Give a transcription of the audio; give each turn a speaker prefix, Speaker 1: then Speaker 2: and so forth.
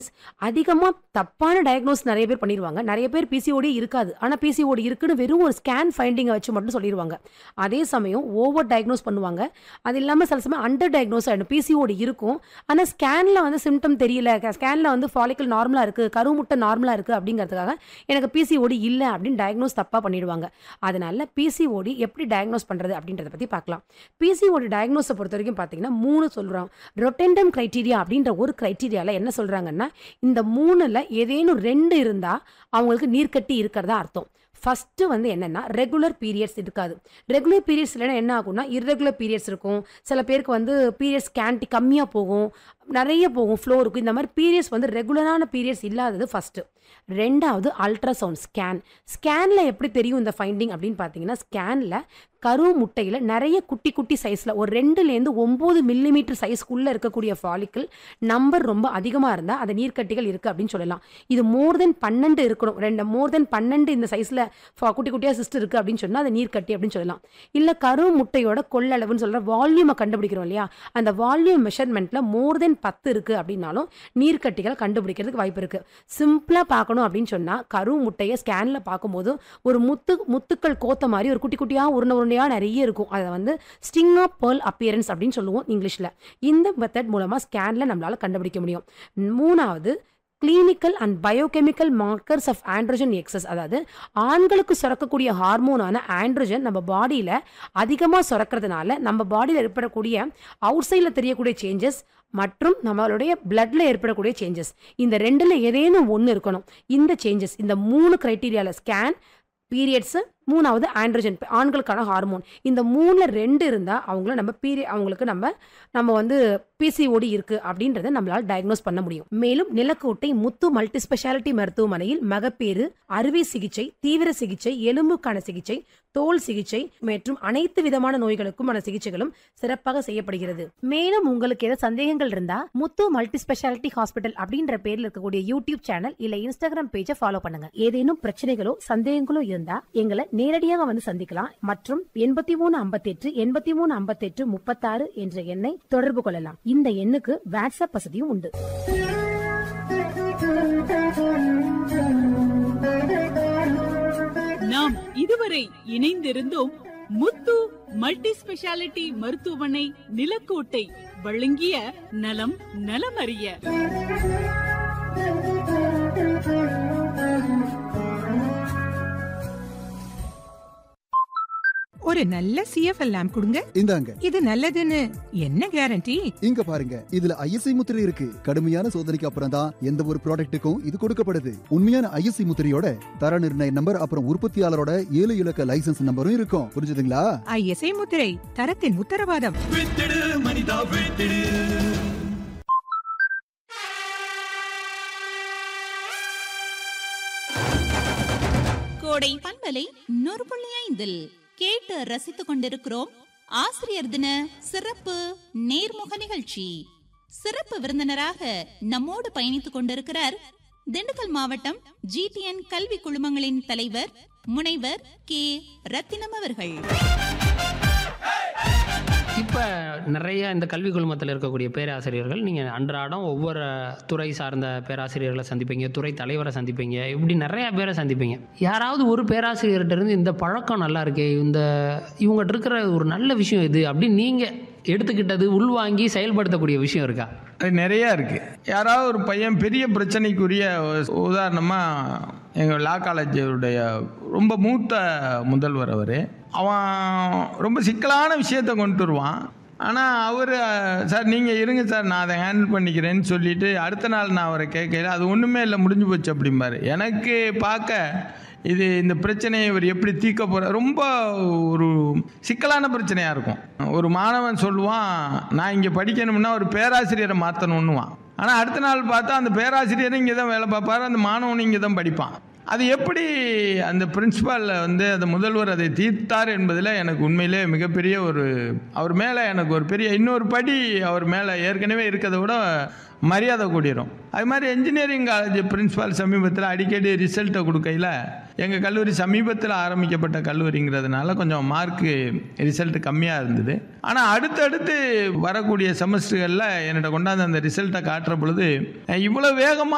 Speaker 1: அதிகமாக தப்பான டயக்னோஸ் நிறைய பேர் பண்ணிடுவாங்க நிறைய பேர் பிசிஓடி இருக்காது ஆனால் பிசிஓடி இருக்குன்னு வெறும் ஒரு ஸ்கேன் ஃபைண்டிங்கை வச்சு மட்டும் சொல்லிடுவாங்க அதே சமயம் ஓவர் டயக்னோஸ் பண்ணுவாங்க அது இல்லாமல் சில சமயம் அண்டர் டயக்னோஸ் ஆகிடும் பிசிஓடி இருக்கும் ஆனால் ஸ்கேனில் வந்து சிம்டம் தெரியல ஸ்கேனில் வந்து ஃபாலிக்கல் நார்மலாக இருக்குது கருமுட்டை நார்மலாக இருக்குது அப்படிங்கிறதுக்காக எனக்கு பிசிஓடி இல்லை அப்படின்னு டயக்னோஸ் தப்பாக பண்ணிடுவாங்க அதனால பிசிஓடி எப்படி டயக்னோஸ் பண்ணுறது அப்படின்றத பற்றி பார்க்கலாம் பிசிஓடி டயக்னோஸை பொறுத்த வரைக்கும் பார்த்தீங்கன்னா மூணு சொல்கிறோம் ரொட்டெண்டம் கிரைட்டீரியா அப்படின்ற ஒரு கிரைட்டீரியாவில் என்ன சொல்கிறாங்கன்னா இந்த மூணில் ஏதேனும் ரெண்டு இருந்தால் அவங்களுக்கு நீர்க்கட்டி இருக்கிறதா அர்த்தம் ஃபஸ்ட்டு வந்து என்னென்னா ரெகுலர் பீரியட்ஸ் இருக்காது ரெகுலர் பீரியட்ஸ் இல்லைன்னா என்ன ஆகும்னா இர்ரெகுலர் பீரியட்ஸ் இருக்கும் சில பேருக்கு வந்து பீரியட்ஸ் கேன்டி கம்மியாக போகும் நிறைய போகும் ஃப்ளோ இருக்கும் இந்த மாதிரி பீரியட்ஸ் வந்து ரெகுலரான பீரியட்ஸ் இல்லாதது ஃபஸ்ட்டு ரெண்டாவது அல்ட்ராசவுண்ட் ஸ்கேன் ஸ்கேனில் எப்படி தெரியும் இந்த ஃபைண்டிங் அப்படின்னு பார்த்தீங்கன்னா ஸ்கேனில் கரு முட்டையில் நிறைய குட்டி குட்டி சைஸில் ஒரு ரெண்டுலேருந்து ஒம்பது மில்லிமீட்டர் சைஸ்க்குள்ளே இருக்கக்கூடிய ஃபாலிக்கிள் நம்பர் ரொம்ப அதிகமாக இருந்தால் அந்த நீர்க்கட்டிகள் இருக்குது அப்படின்னு சொல்லலாம் இது மோர் தென் பன்னெண்டு இருக்கணும் ரெண்டு மோர் தென் பன்னெண்டு இந்த சைஸில் குட்டி குட்டியாக சிஸ்ட் இருக்குது அப்படின்னு சொன்னால் அது நீர்க்கட்டி அப்படின்னு சொல்லலாம் இல்லை கரு முட்டையோட கொள்ளளவுன்னு சொல்கிற வால்யூமை கண்டுபிடிக்கிறோம் இல்லையா அந்த வால்யூம் மெஷர்மெண்ட்டில் மோர் தென் பத்து இருக்குது அப்படின்னாலும் நீர்க்கட்டிகள் கண்டுபிடிக்கிறதுக்கு வாய்ப்பு இருக்குது சிம்பிளாக பார்க்கணும் அப்படின்னு சொன்னால் கரு முட்டையை ஸ்கேனில் பார்க்கும்போது ஒரு முத்து முத்துக்கள் கோத்த மாதிரி ஒரு குட்டி குட்டியாக உருண்டை உருண்டையாக நிறைய இருக்கும் அதை வந்து ஸ்டிங் ஆஃப் பேர்ல் அப்பியரன்ஸ் அப்படின்னு சொல்லுவோம் இங்கிலீஷில் இந்த மெத்தட் மூலமாக ஸ்கேனில் நம்மளால் கண்டுபிடிக்க முடியும் மூணாவது clinical and biochemical markers of androgen excess அதாவது ஆண்களுக்கு சுரக்கக்கூடிய ஹார்மோனான ஆண்ட்ரோஜன் நம்ம பாடியில் அதிகமாக சுரக்கிறதுனால நம்ம பாடியில் ஏற்படக்கூடிய அவுட் சைடில் தெரியக்கூடிய சேஞ்சஸ் மற்றும் நம்மளுடைய பிளட்ல ஏற்படக்கூடிய சேஞ்சஸ் இந்த ரெண்டில் ஏதேனும் ஒன்று இருக்கணும் இந்த சேஞ்சஸ் இந்த மூணு க்ரைட்டீரியாவில் ஸ்கேன் பீரியட்ஸு மூணாவது ஆண்ட்ரோஜன் ஆண்களுக்கான ஹார்மோன் இந்த மூணில் ரெண்டு இருந்தால் அவங்கள நம்ம பீரிய அவங்களுக்கு நம்ம நம்ம வந்து பிசிஓடி இருக்குது அப்படின்றத நம்மளால் டயக்னோஸ் பண்ண முடியும் மேலும் நிலக்கோட்டை முத்து மல்டி ஸ்பெஷாலிட்டி மருத்துவமனையில் மகப்பேறு அறுவை சிகிச்சை தீவிர சிகிச்சை எலும்புக்கான சிகிச்சை தோல் சிகிச்சை மற்றும் அனைத்து விதமான நோய்களுக்குமான சிகிச்சைகளும் சிறப்பாக செய்யப்படுகிறது மேலும் உங்களுக்கு ஏதாவது சந்தேகங்கள் இருந்தா முத்து மல்டி ஸ்பெஷாலிட்டி ஹாஸ்பிட்டல் அப்படின்ற பேர்ல இருக்கக்கூடிய யூடியூப் சேனல் இல்ல இன்ஸ்டாகிராம் பேஜை ஃபாலோ பண்ணுங்க ஏதேனும் பிரச்சனைகளோ சந்தேகங்களோ இருந்தா எங்களை நேரடியாக வந்து சந்திக்கலாம் மற்றும் எண்பத்தி மூணு ஐம்பத்தெட்டு எண்பத்தி மூணு ஐம்பத்தெட்டு முப்பத்தாறு என்ற எண்ணை தொடர்பு கொள்ளலாம் இந்த எண்ணுக்கு வாட்ஸ்அப் வசதியும் உண்டு
Speaker 2: நாம் இதுவரை இணைந்திருந்தோம் முத்து மல்டி ஸ்பெஷாலிட்டி மருத்துவமனை நிலக்கோட்டை வழங்கிய நலம் நலமறிய
Speaker 3: ஒரு நல்ல சிஎஃப்எல் லேம்ப் கொடுங்க
Speaker 4: இந்தாங்க
Speaker 3: இது நல்லதுன்னு என்ன கேரண்டி
Speaker 4: இங்க பாருங்க இதுல ஐஎஸ்ஐ முத்திரை இருக்கு கடுமையான சோதனைக்கு அப்புறம் தான் எந்த ஒரு ப்ராடக்ட்டுக்கும் இது கொடுக்கப்படுது உண்மையான ஐஎஸ்ஐ முத்திரையோட தர நிர்ணய நம்பர் அப்புறம் உற்பத்தியாளரோட ஏழு இலக்க லைசென்ஸ் நம்பரும் இருக்கும் புரிஞ்சுதுங்களா
Speaker 3: ஐஎஸ்ஐ முத்திரை தரத்தின் உத்தரவாதம்
Speaker 5: கோடை பண்பலை நூறு புள்ளி ஐந்தில் கேட்டு ரசித்துக் கொண்டிருக்கிறோம் ஆசிரியர் தின சிறப்பு நேர்முக நிகழ்ச்சி சிறப்பு விருந்தினராக நம்மோடு பயணித்துக் கொண்டிருக்கிறார் திண்டுக்கல் மாவட்டம் ஜிடிஎன் கல்வி குழுமங்களின் தலைவர் முனைவர் கே ரத்தினம் அவர்கள்
Speaker 6: இப்போ நிறைய இந்த கல்வி குழுமத்தில் இருக்கக்கூடிய பேராசிரியர்கள் நீங்கள் அன்றாடம் ஒவ்வொரு துறை சார்ந்த பேராசிரியர்களை சந்திப்பீங்க துறை தலைவரை சந்திப்பீங்க இப்படி நிறைய பேரை சந்திப்பீங்க யாராவது ஒரு பேராசிரியர்கிட்ட இருந்து இந்த பழக்கம் நல்லா இருக்கே இந்த இவங்ககிட்ட இருக்கிற ஒரு நல்ல விஷயம் இது அப்படின்னு நீங்கள் எடுத்துக்கிட்டது உள்வாங்கி செயல்படுத்தக்கூடிய விஷயம் இருக்கா
Speaker 7: அது நிறையா இருக்குது யாராவது ஒரு பையன் பெரிய பிரச்சனைக்குரிய உதாரணமாக எங்கள் லா காலேஜுடைய ரொம்ப மூத்த முதல்வர் அவர் அவன் ரொம்ப சிக்கலான விஷயத்தை கொண்டு வருவான் ஆனால் அவர் சார் நீங்கள் இருங்க சார் நான் அதை ஹேண்டில் பண்ணிக்கிறேன்னு சொல்லிட்டு அடுத்த நாள் நான் அவரை கேட்கல அது ஒன்றுமே இல்லை முடிஞ்சு போச்சு அப்படிம்பாரு எனக்கு பார்க்க இது இந்த பிரச்சனையை இவர் எப்படி தீர்க்க போகிற ரொம்ப ஒரு சிக்கலான பிரச்சனையாக இருக்கும் ஒரு மாணவன் சொல்லுவான் நான் இங்கே படிக்கணும்னா ஒரு பேராசிரியரை மாற்றணுன்னுவான் ஆனால் அடுத்த நாள் பார்த்தா அந்த பேராசிரியரும் இங்கே தான் வேலை பார்ப்பாரு அந்த மாணவனும் இங்கே தான் படிப்பான் அது எப்படி அந்த பிரின்சிபால் வந்து அந்த முதல்வர் அதை தீர்த்தார் என்பதில் எனக்கு உண்மையிலே மிகப்பெரிய ஒரு அவர் மேலே எனக்கு ஒரு பெரிய இன்னொரு படி அவர் மேலே ஏற்கனவே இருக்கிறத விட மரியாதை கூடிரும் அது மாதிரி என்ஜினியரிங் காலேஜ் பிரின்சிபால் சமீபத்தில் அடிக்கடி ரிசல்ட்டை கொடுக்கையில் எங்கள் கல்லூரி சமீபத்தில் ஆரம்பிக்கப்பட்ட கல்லூரிங்கிறதுனால கொஞ்சம் மார்க்கு ரிசல்ட் கம்மியாக இருந்தது ஆனால் அடுத்தடுத்து வரக்கூடிய செமஸ்டர்களில் என்னோட கொண்டாந்து அந்த ரிசல்ட்டை காட்டுற பொழுது இவ்வளோ வேகமாக